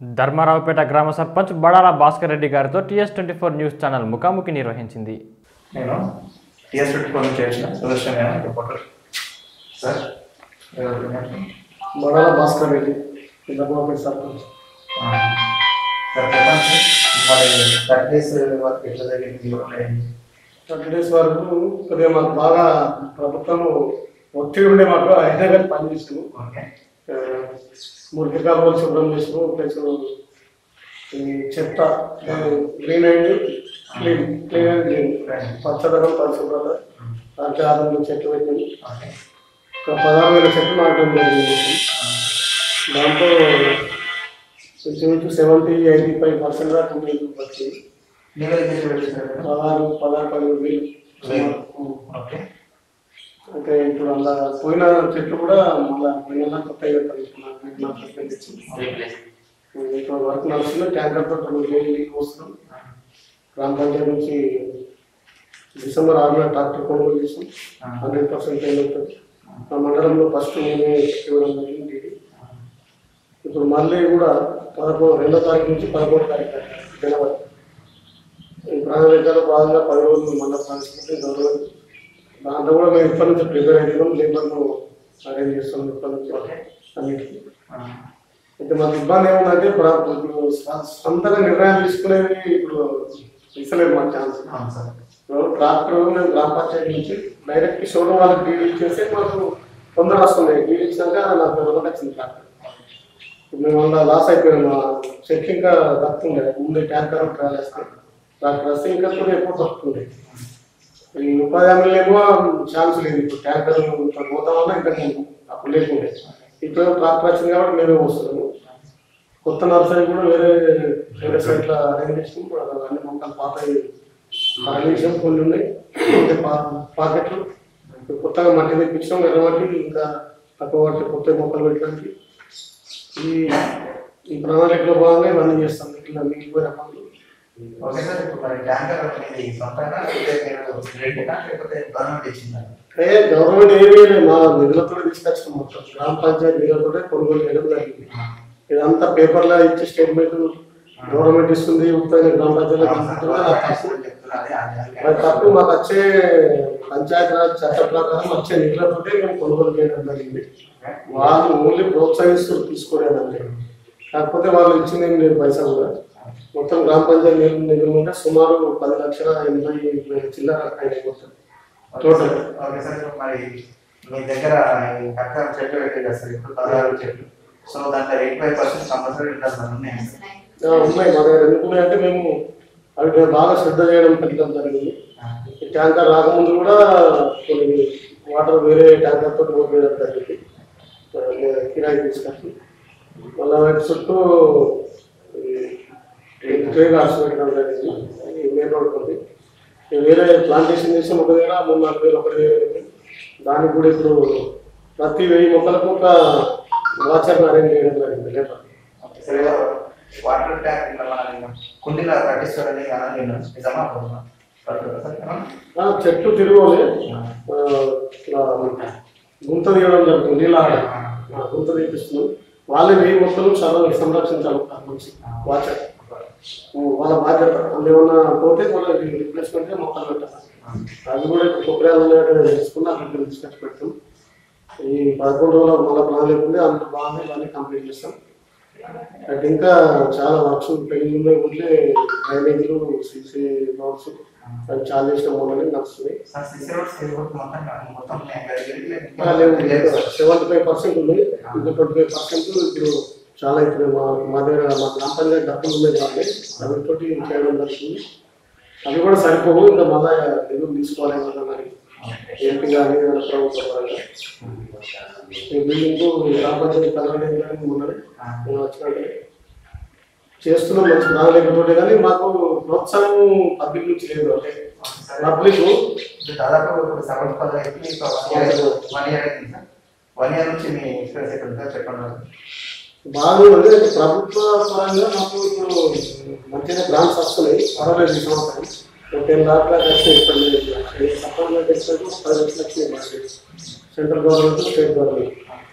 ధర్మారావుపేట గ్రామ సర్పంచ్ బడాల భాస్కర్ రెడ్డి గారితో TS twenty four news channel ముఖాముఖి నిర్వహించింది నేను టీఎస్ పెట్టుకొని చేసిన సుదర్శన్ నేను రిపోర్టర్ సార్ ఎవరు ఉన్నారు? మడాల భాస్కర్ రెడ్డి ధర్మాపేట సర్పంచ్ ఆ, సార్ చెప్పండి మరి థర్టీ డేస్ వర్క్ ఎట్లా జరిగింది ఉన్నాయి థర్టీ డేస్ వరకు కొద్దిగా మాకు బాగా ప్రభుత్వం ఒత్తిడి ఉండే మాకు అయినా కానీ పని చేసాము ఓకే మురికి కాలువలు శుభ్రం చేసాము ప్లస్ ఈ చెత్త green and clean clean and green పచ్చదనం పరిశుభ్రత దాంట్లో ఆరు చెట్లు పెట్టింది ఓకే ఒక పదహారు వేల చెట్లు నాటడం జరిగింది దాంతో ఇంచుమించు సెవెంటీ ఎయిటీ ఫైవ్ పర్సెంట్ దాకా కంప్లీట్ వచ్చింది మీరు ఏం చేసి సార్ పదహారు పదహారు పదిహేను వేలు వేలు. ఓకే అంటే ఇప్పుడు అలా పోయిన చెట్లు కూడా మళ్ళీ పోయిన కొత్తగా పెట్టుకున్నాను రీప్లేస్ ఇప్పుడు వర్క్ నడుస్తుంది ట్యాంకర్ తో రెండు వేలు నీళ్ళు వస్తున్నాం గ్రామ పంచాయతీ నుంచి డిసెంబర్ ఆరున ట్రాక్టర్ కొనుగోలు చేసాం హండ్రెడ్ పర్సెంట్ అవుతుంది మా మండలంలో ఫస్ట్ నేనే ఇవ్వడం జరిగింది ఇది. ఇప్పుడు మళ్ళీ కూడా పదకొండు రెండో తారీఖు నుంచి పదకొండు తారీఖు దాకా జనవరి ఈ ప్రణాళికలో భాగంగా పది రోజులు మళ్ళీ ప్రారంభించి గవర్నమెంట్ దాంట్లో కూడా మేము ఇప్పటి నుంచి ప్రిపేర్ అవుతున్నాం లేబర్ను అరేంజ్ చేస్తున్నాం ఇప్పటి నుంచి అన్నిటికీ అయితే మాకు ఇబ్బంది ఏముందంటే ప్ర- ఇప్పుడు స- సొంతంగా నిర్ణయాలు తీసుకునేవి ఇప్పుడు ఇస్తలేదు మాకు ఛాన్స్ అవును సార్ ఇప్పుడు ట్రాక్టర్ మేము గ్రామ పంచాయతీ నుంచి డైరెక్ట్ షోరూమ్ వాళ్ళకి డీల్ ఇచ్చేస్తే మాకు తొందర వస్తుంది డీల్ ఇచ్చినాక నాకు ఎవరికి వచ్చింది ట్రాక్టర్ ఇప్పుడు మేము అలా లాస్ అయిపోయాం మా చెక్ ఇంకా దక్కుతుండే ముందు ట్యాంకర్ ట్రావెల్ వేస్తాం ట్రాక్టర్ వస్తే ఇంకా కూడా ఎక్కువ దక్కుతుంది ఈ ఉపాధి హామీలు ఏమో ఛాన్స్ లేదు ఇప్పుడు ట్యాంకర్ ఇప్పుడు పోతామన్నా ఇంకా ముందు అప్పుడు లేకుండే ఇప్పుడు ట్రాక్టర్ వచ్చింది కాబట్టి మేమే వస్తున్నాము కొత్త నర్సరీ కూడా వేరే వేరే సైట్లో అరేంజ్ చేసుకుని కూడా అన్ని మొక్కలు పాత అరేంజ్ కొన్ని ఉన్నాయి ఇంకా పా- పాకెట్లు ఇప్పుడు కొత్తగా మట్టి తెప్పించాం ఎర్ర మట్టి ఇంకా తక్కువ మట్టి కొత్త మొక్కలు పెట్టడానికి ఈ ఈ ప్రణాళికలో భాగంగా ఇవన్నీ చేస్తాం ఇట్లా మిగిలిపోయిన పనులు ఓకే సార్ ఇప్పుడు మరి ట్యాంకర్ అనేది సొంతంగా లేకపోతే మీరు రెంట్గా లేకపోతే గవర్నమెంట్ ఇచ్చిందా ఏ గవర్నమెంట్ ఏరియా మా నిధులతో తీసుకొచ్చాం మొత్తం గ్రామ పంచాయతీ నిధులతో కొనుగోలు చేయడం జరిగింది ఇదంతా పేపర్లో ఇచ్చే స్టేట్మెంట్ గవర్నమెంట్ ఇస్తుంది ఉత్తర గ్రామ పంచాయతీలకు ఇస్తుంది. అది తప్పు. అది తప్పు మాకు వచ్చే పంచాయతీ రాజ్ చట్ట ప్రకారం వచ్చే నిధులతోటే మేము కొనుగోలు చేయడం జరిగింది వాళ్ళు ఓన్లీ ప్రోత్సహిస్తూ తీసుకోలేదండి కాకపోతే వాళ్ళు ఇచ్చింది ఏం లేదు పైసా కూడా మొత్తం గ్రామ పంచాయతీ నిధులు నిధులు ఉంటే సుమారు పది లక్షల ఎనభై వేల చిల్లర అయినాయి మొత్తం టోటల్ ఓకే సార్ ఇప్పుడు మరి మీ దగ్గర ఈ కట్టం చెట్లు పెట్టారు కదా సార్ ఇప్పుడు పదహారు చెట్లు సో దాంట్లో ఎయిట్ ఫైవ్ పర్సెంట్ కంపల్సరీ ఉండాలి సార్ ఉన్నాయి ఆ, ఉన్నాయి మా దగ్గర ఎందుకున్నాయంటే మేము అవి మేము బాగా శ్రద్ధ చేయడం పెట్టడం జరిగింది ఈ ట్యాంకర్ రాకముందు కూడా కొన్ని వాటర్ వేరే ట్యాంకర్ తోటి పోయడం జరిగింది ఆ, నేను కిరాయి తీసుకొచ్చి మళ్ళీ వాటి చుట్టూ ట్రే గార్డ్స్ పెట్టడం జరిగింది ఈ మెయిన్ రోడ్ ఉంది ఈ వేరే ప్లాంటేషన్ చేసిన ఒక దగ్గర మూడు నాలుగు వేలు ఒకటి వేలు అయింది. దానికి కూడా ఇప్పుడు ప్రతి వెయ్యి మొక్కలకు ఒక వాచర్ని అరేంజ్ చేయడం జరిగింది లేబర్ సరే వాటర్ ట్యాంక్ ఇట్లా మన కుండీలో కట్టిస్తారని అలా నేను నిజమా అబద్ధమా? కరెక్టా సార్ ఏమన్నా? ఆ, చెట్టు తిరుగులే ఇట్లా గుంత తీయడం జరుగుతుంది నీళ్ళ ఆడ. ఆ, గుంత తీపిస్తున్నాం వాళ్ళే వెయ్యి మొక్కలు చాలా సంరక్షించాలి దాని నుంచి వాచర్ వాళ్ళ బాధ్యత వాళ్ళు ఏమన్నా పోతే వాళ్ళకి రిప్లేస్మెంట్ మొక్కలు పెట్టాలి అది కూడా ఇప్పుడు కుక్కరాలు ఉన్నాయని తెలుసుకుని అక్కడికి తీసుకొచ్చి పెడతాం ఈ పదకొండు రోజులు మళ్ళీ ప్లాన్ ఉంది అందులో బాగానే ఇవన్నీ కంప్లీట్ చేస్తాం అది ఇంకా చాలా వర్క్స్ పెళ్లి ఉన్నాయి ఉంటే డ్రైనేజీలు సీసీ రోడ్స్ అవి చాలా చేసిన మూలని నడుస్తున్నాయి సార్ సిసి రోడ్స్ ఇది కూడా మొత్తం మొత్తం ఉన్నాయి కదా, ఇది లేదు. లేవు సెవెంటీ ఫైవ్ పర్సెంట్ ఉంది ఇంకా ట్వంటీ ఫైవ్ పర్సెంట్ ఇప్పుడు చాలా ఇప్పుడు మా మా దగ్గర మా గ్రామ పంచాయతీ డబ్బులు ఉన్నాయి కాబట్టి అవితోటి చేయడం జరుగుతుంది అవి కూడా సరిపోవు ఇంకా మళ్ళా నిధులు తీసుకోవాలి ఏమన్నా మరి ఏంటి కానీ ఏదైనా ప్రభుత్వం పరంగా ఈ బిల్డింగ్ గ్రామ పంచాయతీ కలవడం కానీ ఉన్నది నేను వచ్చినట్టు చేస్తున్నాం మంచి ప్రణాళికతోటి కానీ మాకు ప్రోత్సాహం పబ్లిక్ నుంచి లేదు అంటే పబ్లిక్ ఇది దాదాపు ఇప్పుడు సెవెంటీ పది అయితే వన్ ఇయర్ అయింది సార్ వన్ ఇయర్ నుంచి మీ ఎక్స్పీరియన్స్ ఎక్కడ ఉందో చెప్పండి బాగా అంటే ప్రభుత్వ పరంగా మాకు ఇప్పుడు మంచిగా గ్రాంట్స్ వస్తున్నాయి పర్వాలేదు ఈ సంవత్సరం ఒక టెన్ లాక్ దాకా వచ్చినాయి ఇప్పుడు సపోర్ట్మెంట్ ఇచ్చినట్టు పది లక్షలు వచ్చినాయి మాకు central government state government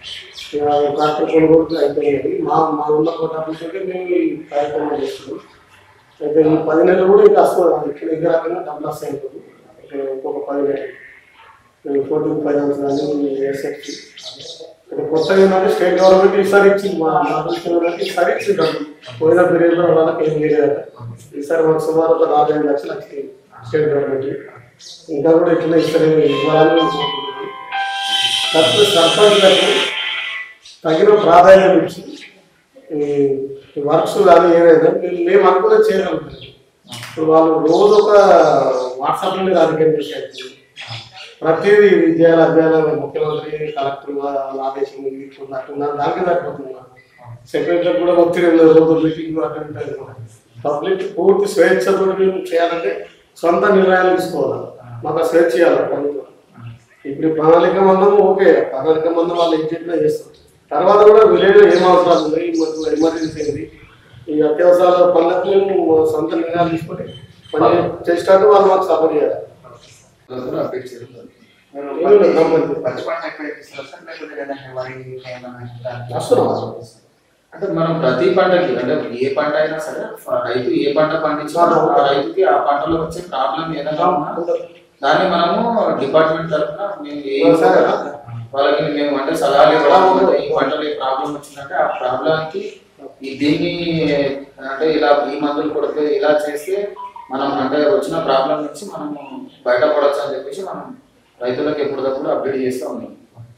tractor కొనుగోలు అయిపోయింది మా మా ఉన్న డబ్బులతో మేము ఈ కార్యక్రమం చేస్తున్నాం అయితే ఈ పది నెలలు కూడా ఇంకా వస్తుంది ఇక్కడ దగ్గర రకంగా డబ్బులు వస్తాయి ఇప్పుడు. ఇక్కడ ఇంకొక పది నెలలు ఫోర్టీన్ ఫైనాన్స్ కానీ ఎస్ఎఫ్సి ఇక్కడ కొత్తగా ఏంటంటే స్టేట్ గవర్నమెంట్ ఈసారి ఇచ్చింది మా మా దృష్టిలో ఏంటంటే ఈసారి ఇచ్చింది డబ్బులు పోయిన పీరియడ్లో వాళ్ళకి ఏం లేదు ఈసారి మాకు సుమారు ఒక నాలుగు ఐదు లక్షలు వచ్చింది స్టేట్ గవర్నమెంట్ ఇంకా కూడా ఇట్లా ఇస్తారు ఇవ్వాలని కోరుకుంటున్నాను కాకపోతే సర్పంచ్లకు తగిన ప్రాధాన్యత ఇచ్చి ఈ వర్క్స్ కానీ ఏదైనా మేము- మేము అనుకున్న చేయగలుగుతాం ఇప్పుడు వాళ్ళు రోజు ఒక వాట్సాప్లోనే రాజకీయం చేసేది ప్రతిదీ విద్యాలయ అధ్యయనాలు ముఖ్యమంత్రి కలెక్టర్ వాళ్ళ ఆదేశం ఇది ఇట్లా అట్లా దానికి సరిపోతుంది సెక్రటరీ కూడా ఒత్తిడి ఉండదు రోజు మీటింగ్ అటెండ్ పబ్లిక్ పూర్తి స్వేచ్ఛతో మేము చేయాలంటే సొంత నిర్ణయాలు తీసుకోవాలి మాకు ఆ స్వేచ్ఛ ఇవ్వాలి ప్రభుత్వం ఇప్పుడు ఈ ప్రణాళిక మందం ఓకే ప్రణాళిక మందం వాళ్ళు ఏం చెప్పినా చేస్తారు తర్వాత కూడా విలేజ్ ఏం అవసరాలు ఉన్నాయి మాకు ఎమర్జెన్సీ ఉంది ఈ అత్యవసరాల పనులకు మేము సొంత నిర్ణయాలు తీసుకొని పని చేసేటట్టు వాళ్ళు మాకు సపోర్ట్ చేయాలి అప్డేట్ చేస్తారు మీరు ఏమీ లేదు, గమ్మత్తు. పచ్చి పంట ఎక్కువ వేపిస్తారు సార్ లేకపోతే లేదంటే వరి ఏమైనా దానికి- వస్తున్నాం. అంటే మనం ప్రతి పంటకి అంటే ఏ పంట అయినా సరే ఫ- రైతు ఏ పంట పండించినా ఆ రైతుకి ఆ పంటలో వచ్చే ప్రాబ్లం ఏదైనా ఉన్నా దాన్ని మనము డిపార్ట్మెంట్ తరఫున మేము ఏ వాళ్ళకి మేము అంటే సలహాలు ఇవ్వడం అంటే ఈ పంటలో ఈ ప్రాబ్లం వచ్చిందంటే ఆ ప్రాబ్లంకి ఈ దీన్ని అంటే ఇలా ఈ మందులు కొడితే ఇలా చేస్తే మనం అంటే వచ్చిన ప్రాబ్లం నుంచి మనం బయటపడవచ్చు అని చెప్పేసి మనం రైతులకు ఎప్పటికప్పుడు అప్డేట్ చేస్తూ ఉన్నాం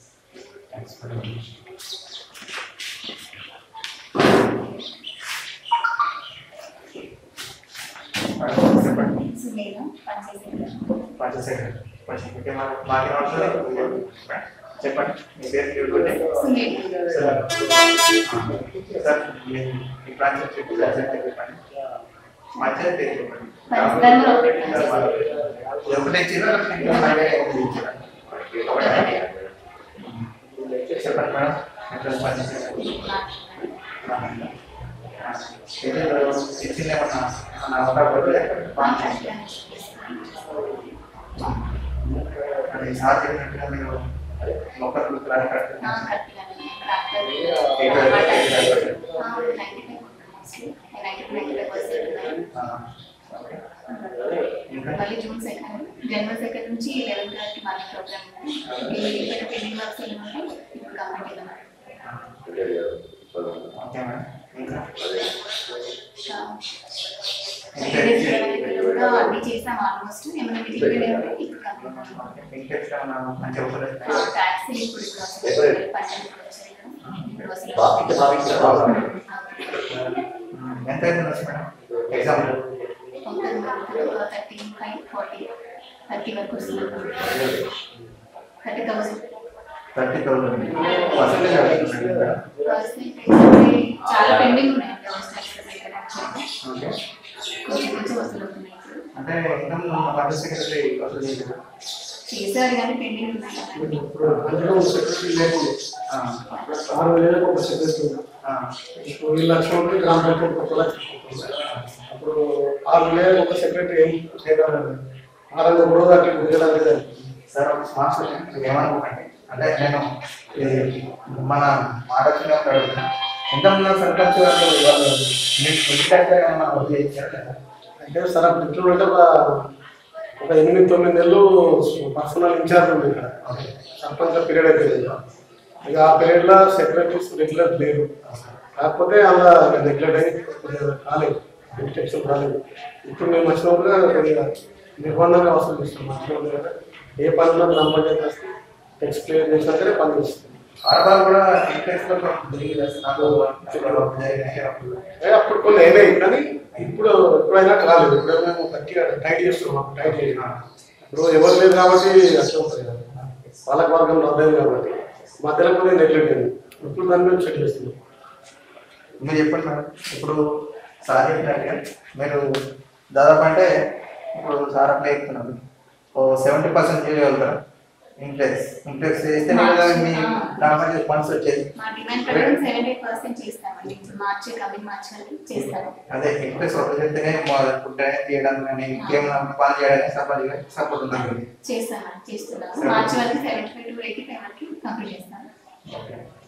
చెప్పండి సునీల పనిచేసేది పంచశేఖర్ కొంచెం ఇంకేమైనా మాకు అవసరం లేదు. చెప్పండి మీ పేరు చూడండి సునీల సార్ మీ మీ ప్రాంతం చెప్పి సార్ చెప్పండి మంచిగా పేరు చెప్పండి పరిస్థితుల్లో ఒకటి ఇది ఒకటే ఇచ్చినా లేకపోతే ఇంకా వేరే ఒకటి ఇచ్చినా? ఒకటే. చెప్పండి మేడం ఎట్లా పనిచేస్తారు? ఇచ్చింది ఏమన్నా ఏమన్నా అవకాశం లేకపోతే అది సార్ చెప్పినట్టుగా మీరు మొక్కలు కరెక్ట్ మళ్ళీ జూన్ సెకండ్ జనవరి సెకండ్ నుంచి లెవెన్ థర్టీ మళ్ళీ ప్రోగ్రామ్ ఉంది ఇక్కడ పెళ్లి వర్క్స్ ఏమంటే ఇప్పుడు కంప్లీట్ ఓకే మేడం ఇంకా కూడా అన్ని చేసాం ఆల్మోస్ట్ ఏమైనా మిగిలిపోయినా ఉంటే ఇప్పుడు కంప్లీట్ ఇంకెక్స్ట్రా ఏమన్నా మంచిగా ఉపయోగ ట్యాక్సీ ఇప్పుడు ఇప్పుడు వస్తుంది పన్నెండు ఇప్పుడు వచ్చాయి ఇప్పుడు వస్తుంది ఎంత అవుతుంది madam exam thirty five forty thirty వరకు వస్తుంది thirty thousand thirty thousand percentage అవుతుంది మేడం చాలా పెండింగ్ ఉన్నాయండి ఓకే కొంచెం కొంచెం వసూలు అవుతున్నాయి ఇప్పుడు అంటే ఇన్కమ్ పంచాయత్ సెక్రటరీ వసూలు చేశారు చేశారు కానీ పెండింగ్ ఉన్నాయి ఇప్పుడు అందులో సెక్రటరీ లేకుండా ఆ, ఆరు వేలకు ఒక సెక్రటరీ ఉంది. ఆ, ఇప్పుడు ఈ లక్ష ఉంటే గ్రామ పంచాయతీ ఒక లక్ష ఉంటుంది. అప్పుడు ఆరు వేలకు ఒక సెక్రటరీ ఏం చేయగలరు ఆరంగా కూడా అట్లా గుర్తించడానికి లేదు. సార్ ఒక స్మార్ట్ క్వశ్చన్ మీరు ఏమనుకోకండి అంటే నేను ఇది మన మాట వచ్చిన అడుగుతున్నా ఇంతకుముందు సర్పంచ్ వాళ్ళు వాళ్ళు మీకు ఇంటికి ఏమన్నా వదిలి ఇచ్చారా లేదా? అంటే సార్ అప్పుడు ఎట్లా అంటే ఒక ఒక ఎనిమిది తొమ్మిది నెలలు పర్సనల్ ఇన్ఛార్జ్ ఉంది ఇక్కడ ఓకే సర్పంచ్ పీరియడ్ అయిపోయింది ఇక ఆ పీరియడ్లో సెక్రటరీస్ రెగ్యులర్ లేరు కాకపోతే అలా రెగ్యులర్ అయ్యి కొద్దిగా కాలేదు ఇన్స్ట్రక్షన్ రాలేదు ఇప్పుడు మేము వచ్చినప్పుడు కొద్దిగా నిర్బంధంగా వసూలు చేస్తాం వచ్చినప్పుడు కదా ఏ పని ఉన్నా గ్రామ పంచాయతీ వస్తే టెక్స్ట్ క్లియర్ చేసినాకనే పని చేస్తాం ఆడవాళ్ళు కూడా ఇంట్రెస్ట్ లో తిరిగి నాకు అప్పుడు ఏ అప్పుడు కొన్ని అయినాయి కానీ ఇప్పుడు ఎప్పుడైనా కాలేదు ఇప్పుడు మేము గట్టిగా టైట్ చేస్తున్నాం టైట్ చేసినాం ఇప్పుడు ఎవరు లేదు కాబట్టి అట్లా ఉంటుంది కదా పాలక వర్గం అర్థం కాబట్టి మధ్యలో కూడా నెగ్లెక్ట్ అయింది ఇప్పుడు దాన్ని మేము సెట్ చేస్తున్నాం మీరు చెప్పండి మేడం ఇప్పుడు సార్ చెప్పినట్టుగా మీరు దాదాపు అంటే ఇప్పుడు సార్ అప్లై చెప్తున్నారు ఓ సెవెంటీ పర్సెంట్ చేయగలుగుతారా ఇంప్రెస్ ఇంప్రెస్ చేస్తే కదా మీ దాని ఫండ్స్ వచ్చేది మా డిమాండ్ ప్రకారం సెవెంటీ పర్సెంట్ చేస్తామండి ఇప్పుడు మార్చి కమింగ్ మార్చి వరకు చేస్తాము అదే ఇంప్రెస్ ఒక చెప్తేనే ఫుడ్ చేయడం కానీ ఇంకేమైనా పని చేయడానికి సపోర్ట్ సపోర్ట్ ఉంటుంది చేస్తామండి చేస్తున్నాము మార్చి వరకు seventy five to eighty five వరకు కంప్లీట్ చేస్తాము ఓకే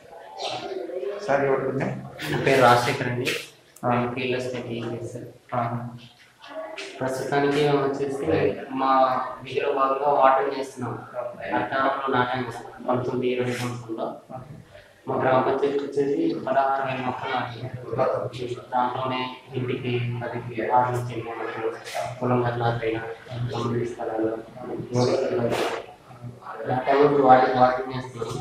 సార్ ఎవరు నా పేరు రాజశేఖర్ అండి నేను ఫీల్డ్ అసిస్టెంట్ చేస్తాను ప్రస్తుతానికి మేము వచ్చేసి మా విధిలో భాగంగా వాటర్ చేస్తున్నాం అర్థంలో నాటాం పంతొమ్మిది ఇరవై సంవత్సరంలో మా గ్రామ పంచాయతీ వచ్చేసి పదహారు వేల మొక్కలు నాటాం దాంట్లోనే ఇంటికి పదికి ఆరు నుంచి ఎనిమిది మొక్కలు పొలం నాటైన తొమ్మిది స్థలాలు నాటాము వాటికి వాటర్ చేస్తున్నాం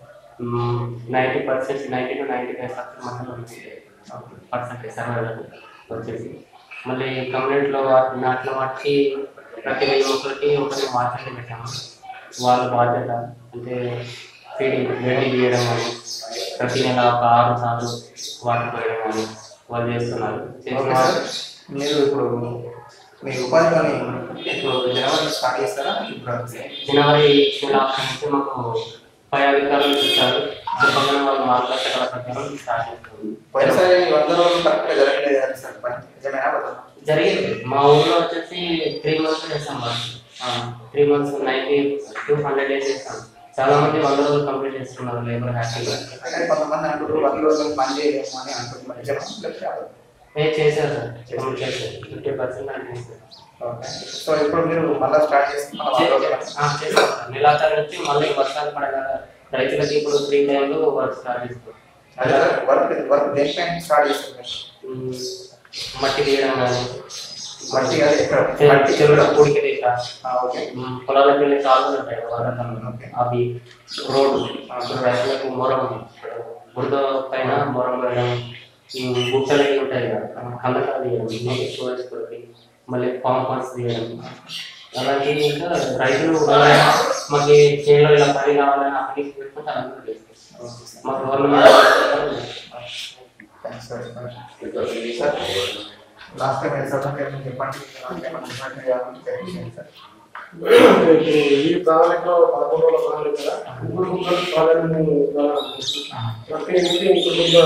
ninety percent ninety to ninety five percent మొత్తం పర్సెంట్ సర్వేలకు వచ్చేసి మళ్ళీ కమ్యూనిటీలో నాటిన వాటికి ప్రతి వెయ్యి మొక్కలకి ఒకరి వాటర్ పెట్టాము వాళ్ళ బాధ్యత అంటే ఫీడింగ్ గడ్డి తీయడం కానీ ప్రతి నెల ఒక ఆరు సార్లు వాటర్ పోయడం కానీ వాళ్ళు చేస్తున్నారు చేసిన ఓకే వాళ్ళు సార్ మీరు ఇప్పుడు మీ ఉపాధిలోని ఇప్పుడు జనవరి స్టార్ట్ చేస్తారా ఇప్పుడు జనవరి నెల నుంచి మాకు పై అధికారులు ఇస్తారు చెప్పగానే వాళ్ళు మార్గదర్శకాల ప్రకారం స్టార్ట్ చేస్తారు పోయినసారి వంద రోజులు కరెక్ట్గా జరగలేదు కదా సార్ పని నిజమేనా అబద్ధమా? జరిగింది మా ఊర్లో వచ్చేసి త్రీ మంత్స్ చేస్తాం three months ninety to hundred days చేస్తాం చాలా మంది వంద రోజులు కంప్లీట్ చేస్తున్నారు లేబర్ హ్యాపీగా అంటే కొంతమంది అంటారు వంద రోజులు పని చేయలేము అని అంటున్నారు నిజమా లేకపోతే అబద్ధమా? ఏ చేశారు సార్ కంప్లీట్ చేశారు ఫిఫ్టీ పర్సెంట్ అంటే చేశారు ఓకే. సో ఇప్పుడు మీరు మళ్ళీ స్టార్ట్ చేస్తున్నారు వంద రోజులు పని. ఆ, చేశారు సార్ నెలాఖరు నుంచి మళ్ళీ వర్షాలు పడగా రైతులకి ఇప్పుడు త్రీ టైంలో వర్క్ స్టార్ట్ చేస్తారు అదే సార్ వర్క్ వర్క్ దేనిపైన స్టార్ట్ చేస్తారు మీరు? ఉమ్, మట్టి తీయడం కానీ మట్టి అది ఎక్కడ మట్టి చెరువులో పూడికి తీయక ఆ, ఓకే ఉమ్, పొలాలకు వెళ్ళి కాలువలు ఉంటాయి కదా, వానాకాలంలో. అవి రోడ్డు ఇప్పుడు రైతులకు మొరం బురద పైన మొరం వేయడం ఈ గుట్టలు అవి ఉంటాయి కదా కందకాలు తీయడం నీటి స్టోరేజ్ కొరికి మళ్ళీ పాంప్ హౌస్ తీయడం అలాగే ఇంకా రైతులు మాకు చేలో ఇలా పని కావాలని అప్పటికి పెట్టుకుంటే అందరూ చేస్తారు మా government thanks sir sir last time ఎంత చెప్పండి ఏమన్నా చెప్పండి ఏమన్నా తెలియజేయండి సార్ ఇప్పుడు ఈ ప్రణాళికలో పదకొండు రోజుల ప్రణాళిక కదా ఇప్పుడు కుక్కలు ప్రాధాన్యం ప్రతి ఇంటికి ఇంకొక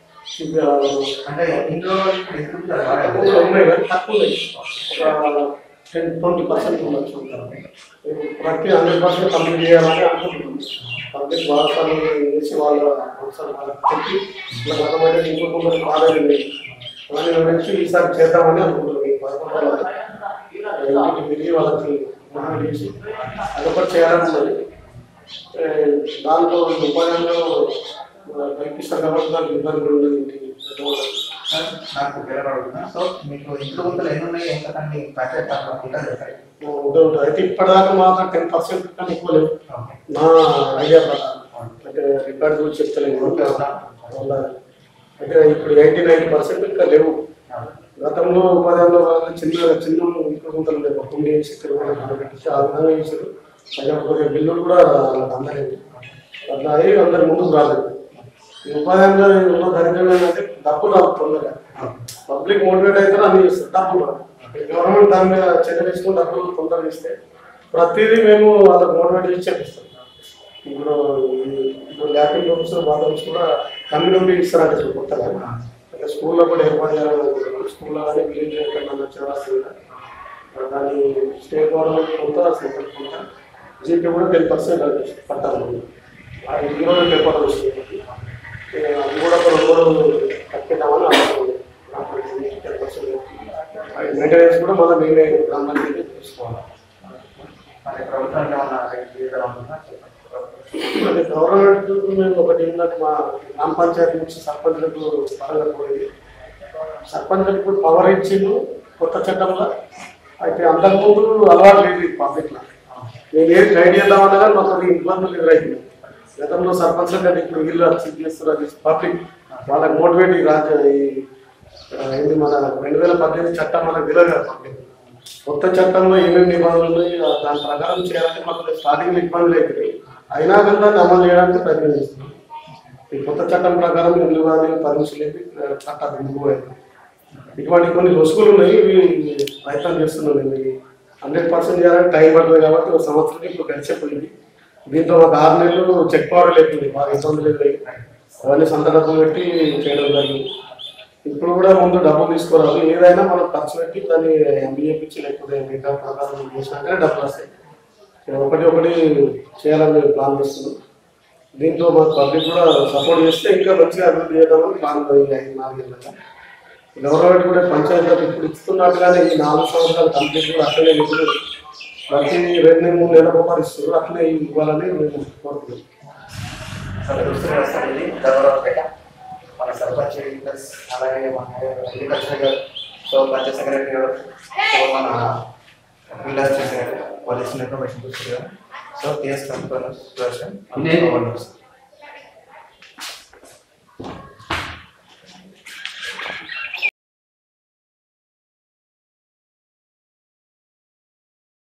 అంటే ఇంట్లో ఇప్పుడు ఎదురు తక్కువ ఉన్నాయి కానీ తక్కువ ఉన్నాయి ఒక టెన్ ట్వంటీ పర్సెంట్ ఉండొచ్చు ప్రతి హండ్రెడ్ పర్సెంట్ కంప్లీట్ చేయాలని అనుకుంటున్నాం పబ్లిక్ భాగస్వామ్యం చేసి వాళ్ళ అవసరం వాళ్ళకి చెప్పి ఇలా గవర్నమెంట్ ఇంకొక కాలేజీ లేదు అలానే వివరించి ఈసారి చేద్దామని అనుకుంటున్నాం ఈ పదకొండు రోజులు ఇంటికి తిరిగి వాళ్ళకి మనం చేసి అదొకటి చేయాలని ఉన్నది ఏ, దాంట్లో ఉపాయంలో కల్పిస్తారు కాబట్టి దానికి ఇబ్బంది కూడా ఉండదు ఇంటికి పెద్దవాళ్ళకి. సార్ నాకు పిల్లలు అడుగుతున్నా సో మీకు ఇంట్లో గుంతలు ఎన్ని ఉన్నాయి ఎంతకండి ప్యాకెట్ ఉంటుంది సార్ ఉంటుంది ఉంటుంది. అయితే ఇప్పటిదాకా మాత్రం టెన్ పర్సెంట్ కన్నా ఎక్కువ లేవు ఓకే నా ఐడియా ప్రకారం అంటే రికార్డ్ గురించి చెప్తలేను వాళ్ళ అంటే ఇప్పుడు ఎయిటీ నైన్ పర్సెంట్ ఇంకా లేవు గతంలో ఉపాధ్యాయుల వల్ల చిన్న చిన్న ఇంట్లో గుంతలు లేవు కుండి వేసి తిరుగుబాటు పెట్టేసి ఆ విధంగా చేశారు అయితే కొద్దిగా బిల్లులు కూడా వాళ్ళకి అందలేదు అట్లా అయ్యి అందరి ముందుకు రాలేదు ఈ ఉపాధ్యాయులు ఉన్న దరిద్రం ఏంటంటే డబ్బులు రావు తొందరగా పబ్లిక్ మోటివేట్ అయితే అన్ని చేస్తారు డబ్బులు రావు గవర్నమెంట్ దాని మీద చర్య తీసుకుని డబ్బులు తొందరగా ఇస్తే ప్రతిదీ మేము వాళ్ళకి మోటివేట్ చేసి చేపిస్తాం ఇప్పుడు ఈ- ఇప్పుడు ల్యాపింగ్ రూమ్స్ బాత్రూమ్స్ కూడా కమ్యూనిటీ ఇస్తారంట ఇప్పుడు కొత్తగా అంటే స్కూల్లో కూడా ఏర్పాటు చేయాలనుకుంటున్నాం స్కూల్లో కానీ విలేజ్ ఎక్కడన్నా చేయాల్సిందిగా దాని స్టేట్ గవర్నమెంట్ కొంత సెంట్రల్ కొంత జీపీ కూడా టెన్ పర్సెంట్ పట్టాలి ఆ ఇది కూడా పేపర్ వస్తుంది ఏ, అది కూడా ఒక రెండు రోజులు కట్టేద్దామని అనుకుంటున్నాం టెన్ పర్సెంట్ మెయింటెనెన్స్ కూడా మనం మేమే గ్రామ పంచాయతీ చూసుకోవాలి మరి ప్రభుత్వం ఏమన్నా చేయడం ఉంటుందా? చెప్పండి అంటే గవర్నమెంట్ మేము ఒకటి ఏంటంటే మా గ్రామ పంచాయతీ నుంచి సర్పంచ్లకు పరంగా పోయింది సర్పంచ్లకు ఇప్పుడు పవర్ ఇచ్చిండు కొత్త చట్టంలో అయితే అంతకుముందు అలవాటు లేదు పబ్లిక్లో నేను ఏది ట్రై చేద్దామన్నా కానీ మాకు కొన్ని ఇబ్బందులు ఎదురైతున్నాయి గతంలో సర్పంచ్ల కంటే ఇప్పుడు వీళ్ళు వచ్చి చేస్తున్నారు పబ్లిక్ వాళ్ళకి మోటివేట్ ఈ రాజ్య ఈ ఆ, ఏంది మన రెండు వేల పద్దెనిమిది చట్టం మనకు తెలియదు కదా పబ్లిక్ కొత్త చట్టంలో ఏమేమి నిబంధనలు ఉన్నాయి ఆ దాని ప్రకారం చేయాలంటే మాకు స్టార్టింగ్ ఇబ్బందులు అవుతున్నాయి అయినా కానీ దాన్ని అమలు చేయడానికి ప్రయత్నం చేస్తున్నాం ఈ కొత్త చట్టం ప్రకారం ఇల్లు కానీ పర్మిషన్ లేదు చట్టాలు ఇందుకు ఇటువంటి కొన్ని లొసుగులు ఉన్నాయి ఇవి ప్రయత్నం చేస్తున్నాం ఇవి హండ్రెడ్ పర్సెంట్ చేయాలంటే టైం పడుతుంది కాబట్టి ఒక సంవత్సరం ఇప్పుడు గడిచిపోయింది దీంతో ఒక ఆరు నెలలు చెక్ పవర్ లేకుంది బాగా ఇబ్బందులు ఎదురయ్యి అవన్నీ సొంత డబ్బులు పెట్టి చేయడం జరిగింది ఇప్పుడు కూడా ముందు డబ్బులు తీసుకోరాదు ఏదైనా మనం ఖర్చు పెట్టి దాన్ని ఎంబీఏ పిచ్చి లేకపోతే మిగతా ప్రకారం చేసినాకనే డబ్బులు వస్తాయి ఇక ఒకటి ఒకటి చేయాలని ప్లాన్ చేస్తున్నాం దీంట్లో మాకు పబ్లిక్ కూడా సపోర్ట్ చేస్తే ఇంకా మంచిగా అభివృద్ధి చేద్దామని ప్లాన్ ఈ ఐదు నాలుగేళ్ళగా గవర్నమెంట్ కూడా పంచాయతీలకు ఇప్పుడు ఇస్తున్నట్టుగానే ఈ నాలుగు సంవత్సరాలు కంప్లీట్ కూడా అట్లనే ఇప్పుడు ప్రతి రెండు మూడు నెలల రూపాయలు ఇస్తారు అట్లనే ఇవ్వాలని మేము కోరుతున్నాం అసలు చూస్తున్నారు సార్ ఇది గౌరవపేట మన సర్పంచ్ ప్లస్ అలాగే మన అగ్రికల్చర్ గారు సో పంచాయత్ సెక్రటరీ గారు సో మన ఇండస్ట్రీ గారు పోలీస్ ఇన్ఫర్మేషన్ చూస్తారు సో కేసు కనుక్కొని